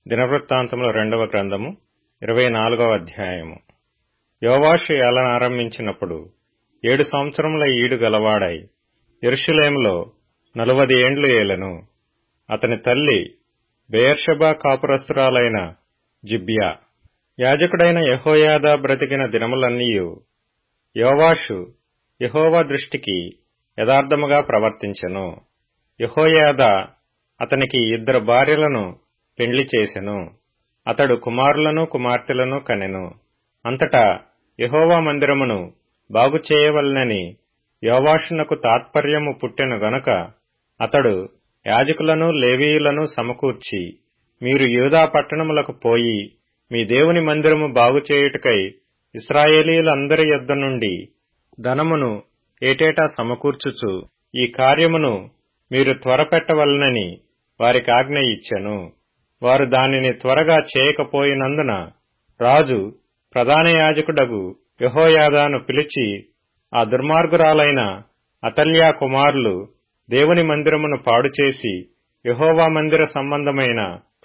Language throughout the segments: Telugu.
దినవృత్తాంతముల రెండవ గ్రంథము ఇరవై నాలుగవ అధ్యాయము యోవాషు ఏలనారంభించినప్పుడు ఏడు సంవత్సరముల ఈడు గలవాడై యెరూషలేములో నలువది ఏండ్లు ఏలెను అతని తల్లి బెయర్షెబా కాపురస్తురాలైన జిబ్యా యాజకుడైన యెహోయాదా బ్రతికిన దినములన్నీయు యోవాషు యెహోవా దృష్టికి యథార్థముగా ప్రవర్తించెను యెహోయాదా అతనికి ఇద్దరు భార్యలను పెండ్లి చేసెను అతడు కుమారులను కుమార్తెలను కనెను అంతటా యెహోవా మందిరమును బాగు చేయవలనని యోవాషునకు తాత్పర్యము పుట్టెను గనుక అతడు యాజకులను లేవీయులను సమకూర్చి మీరు యూదా పట్టణములకు పోయి మీ దేవుని మందిరము బాగు చేయుటకై ఇస్రాయేలీలందరి యొద్ద నుండి ధనమును ఏటేటా సమకూర్చుచు ఈ కార్యమును మీరు త్వరపెట్టవలనని వారికి ఆజ్ఞ ఇచ్చెను వారు దానిని త్వరగా చేయకపోయినందున రాజు ప్రధాన యాజకుడగు యహోయాదాను పిలిచి ఆ దుర్మార్గురాలైన అతల్యా కుమారులు దేవుని మందిరమును పాడుచేసి యహోవా మందిర సంబంధమైన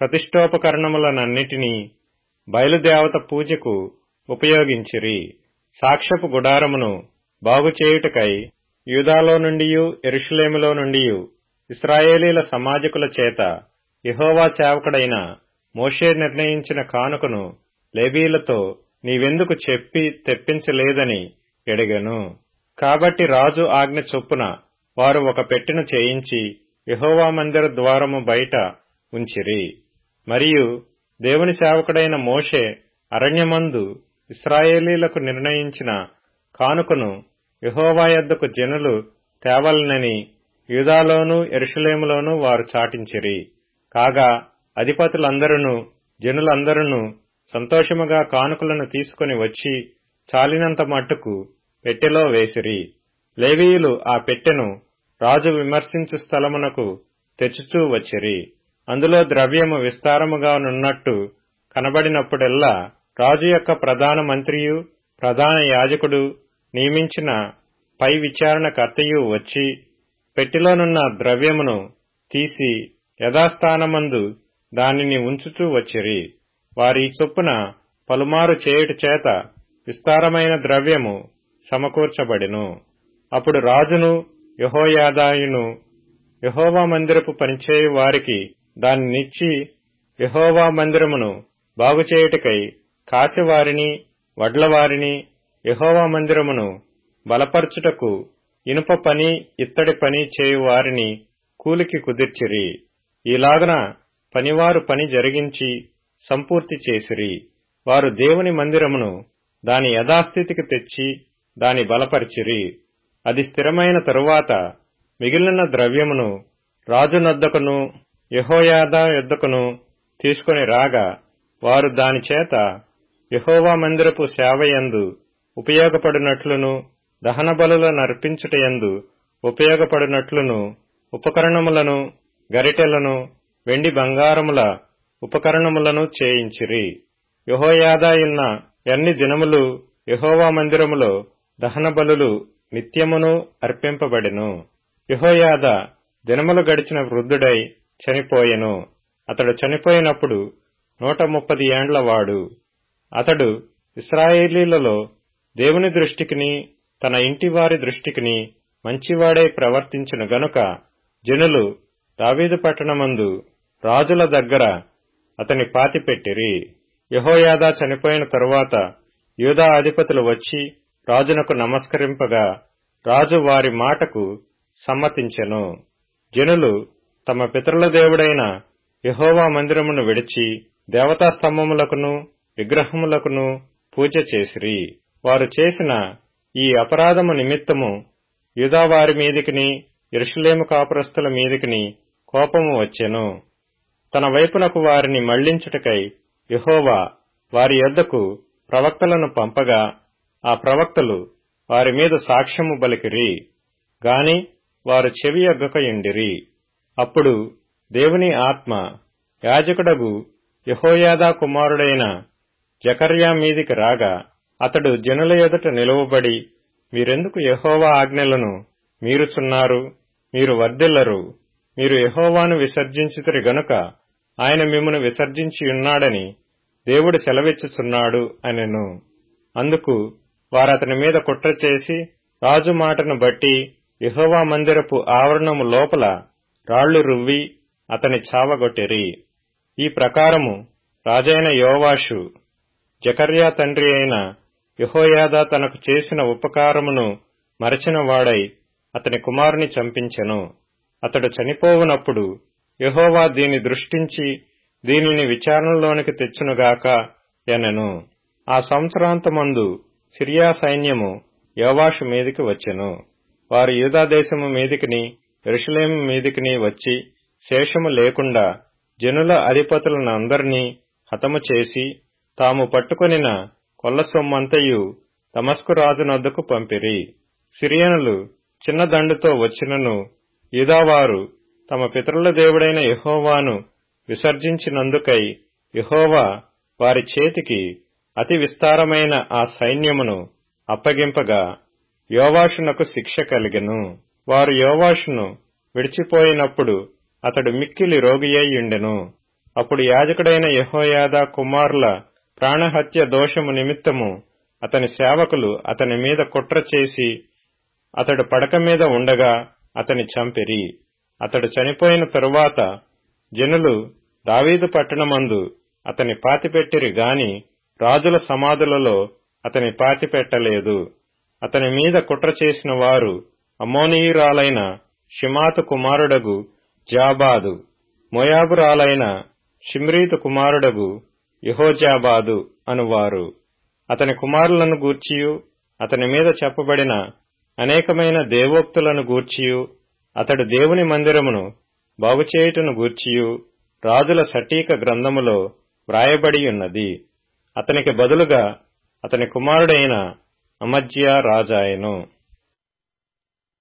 ప్రతిష్టోపకరణములనన్నిటినీ బయలుదేవత పూజకు ఉపయోగించిరి సాక్ష్యపు గుడారమును బాగుచేయుటకై యూదాలో నుండియు ఎరుషులేములో నుండియు ఇస్రాయేలీల సమాజకుల చేత యహోవా సేవకుడైన మోషే నిర్ణయించిన కానుకను లేబీలతో నీవెందుకు చెప్పి తెప్పించలేదని ఎడిగను కాబట్టి రాజు ఆజ్ఞ చొప్పున వారు ఒక పెట్టెను చేయించి యహోవా మందిర ద్వారము బయట ఉంచిరి మరియు దేవుని సేవకుడైన మోషే అరణ్యమందు ఇస్రాయేలీలకు నిర్ణయించిన కానుకను యహోవా యొద్దకు జనులు తేవలనని యూదాలోనూ ఎరుషులేములోనూ వారు చాటించిరి కాగా అధిపతులందరూ జనులందరూ సంతోషముగా కానుకలను తీసుకుని వచ్చి చాలినంత మట్టుకు పెట్టెలో వేసిరి లేవీయులు ఆ పెట్టెను రాజు విమర్శించు స్థలమునకు తెచ్చుచూ వచ్చిరి అందులో ద్రవ్యము విస్తారముగా నున్నట్టు కనబడినప్పుడెల్లా రాజు యొక్క ప్రధాన మంత్రియు ప్రధాన యాజకుడు నియమించిన పై విచారణకర్తయు వచ్చి పెట్టిలోనున్న ద్రవ్యమును తీసి యథాస్థానమందు దానిని ఉంచుచూ వచ్చిరి వారి చొప్పున పలుమారు చేయుట చేత విస్తారమైన ద్రవ్యము సమకూర్చబడెను అప్పుడు రాజును యహోయాదాయును యహోవా మందిరపు పనిచేయు వారికి దానినిచ్చి యహోవా మందిరమును బాగుచేయుటకై కాసివారిని వడ్లవారిని యహోవా మందిరమును బలపరచుటకు ఇనుప పని ఇత్తడి పని చేయువారిని కూలికి కుదిర్చిరి ఈలాగన పనివారు పని జరిగించి సంపూర్తి చేసిరి వారు దేవుని మందిరమును దాని యథాస్థితికి తెచ్చి దాని బలపరిచిరి అది స్థిరమైన తరువాత మిగిలిన ద్రవ్యమును రాజునొద్దకును యహోయాదా యొద్దకును తీసుకుని రాగా వారు దాని చేత యహోవా మందిరపు సేవయందు ఉపయోగపడినట్లును దహన బలుల నర్పించుటయందు ఉపయోగపడినట్లును ఉపకరణములను గరిటెలను వెండి బంగారముల ఉపకరణములను చేయించిరి యహోయాదాయున్న ఎన్ని దినములు యహోవా మందిరములో దహన బలులు నిత్యమును అర్పింపబడెను యహోయాద దినములు గడిచిన వృద్ధుడై చనిపోయెను అతడు చనిపోయినప్పుడు నూట ముప్పది ఏండ్లవాడు అతడు ఇస్రాయేలీలలో దేవుని దృష్టికిని తన ఇంటివారి దృష్టికిని మంచివాడై ప్రవర్తించిన గనుక జనులు దావీదు పట్టణమందు రాజుల దగ్గర అతని పాతిపెట్టిరి యహోయాదా చనిపోయిన తరువాత యూదా అధిపతులు వచ్చి రాజునకు నమస్కరింపగా రాజు వారి మాటకు సమ్మతించెను జనులు తమ పితరుల దేవుడైన యహోవా మందిరమును విడిచి దేవతా స్తంభములకును విగ్రహములకును పూజ చేసిరి వారు చేసిన ఈ అపరాధము నిమిత్తము యూదావారి మీదికిని ఇరుషులేము కాపురస్తుల మీదికిని కోపము వచ్చెను తన వైపునకు వారిని మళ్లించుటకై యహోవా వారి యొద్దకు ప్రవక్తలను పంపగా ఆ ప్రవక్తలు వారి మీద సాక్ష్యము బలికిరి గాని వారు చెవి యొగ్గకయుండిరి అప్పుడు దేవుని ఆత్మ యాజకుడగు యహోయాదా కుమారుడైన జకర్యా మీదికి రాగా అతడు జనుల ఎదుట నిలువబడి మీరెందుకు యహోవా ఆజ్ఞలను మీరుచున్నారు మీరు వర్ధిల్లరు మీరు యహోవాను విసర్జించితిరి గనుక ఆయన మిమ్మను విసర్జించియున్నాడని దేవుడు సెలవిచ్చుచున్నాడు అనెను అందుకు వారతని మీద కుట్ర చేసి రాజు మాటను బట్టి యెహోవా మందిరపు ఆవరణము లోపల రాళ్లు రువ్వి అతని చావగొట్టిరి ఈ ప్రకారము రాజైన యోవాషు జకర్యా తండ్రి అయిన యెహోయాదా తనకు చేసిన ఉపకారమును మరచిన వాడై అతని కుమారుని చంపించెను అతడు చనిపోవునప్పుడు యెహోవా దీని దృష్టించి దీనిని విచారణలోనికి తెచ్చునుగాక ఎనెను ఆ సంవత్సరాంతమందు సిరియా సైన్యము యోవాషు మీదికి వచ్చెను వారు యూదాదేశము మీదికిని ఎరుషలేము మీదికిని వచ్చి శేషము లేకుండా జనుల అధిపతులను అందరినీ హతము చేసి తాము పట్టుకొనిన కొల్ల సొమ్మంతయు తమస్కు రాజునొద్దకు పంపిరి సిరియనులు చిన్న దండుతో వచ్చినను యూదావారు తమ పితరుల దేవుడైన యెహోవాను విసర్జించినందుకై యెహోవా వారి చేతికి అతి విస్తారమైన ఆ సైన్యమును అప్పగింపగా యోవాషునకు శిక్ష కలిగెను వారు యోవాషును విడిచిపోయినప్పుడు అతడు మిక్కిలి రోగియ్యుండెను అప్పుడు యాజకుడైన యెహోయాదా కుమారుల ప్రాణహత్య దోషము నిమిత్తము అతని సేవకులు అతని మీద కుట్ర చేసి అతడు పడక మీద ఉండగా అతని చంపిరి అతడు చనిపోయిన తరువాత జనులు దావీదు పట్టణమందు అతని పాతిపెట్టిరి గాని రాజుల సమాధులలో అతని పాతిపెట్టలేదు అతని మీద కుట్ర చేసిన వారు అమోనీయురాలైన షిమాతు కుమారుడగు జాబాదు మోయాబురాలైన షిమ్రీతు కుమారుడగు యహోజాబాదు అనువారు అతని కుమారులను గూర్చియు అతని మీద చెప్పబడిన అనేకమైన దేవోక్తులను గూర్చియు అతడు దేవుని మందిరమును బాగుచేయుటను గూర్చియు రాజుల సటీక గ్రంథములో వ్రాయబడి ఉన్నది అతనికి బదులుగా అతని కుమారుడైన అమజ్యా రాజాయను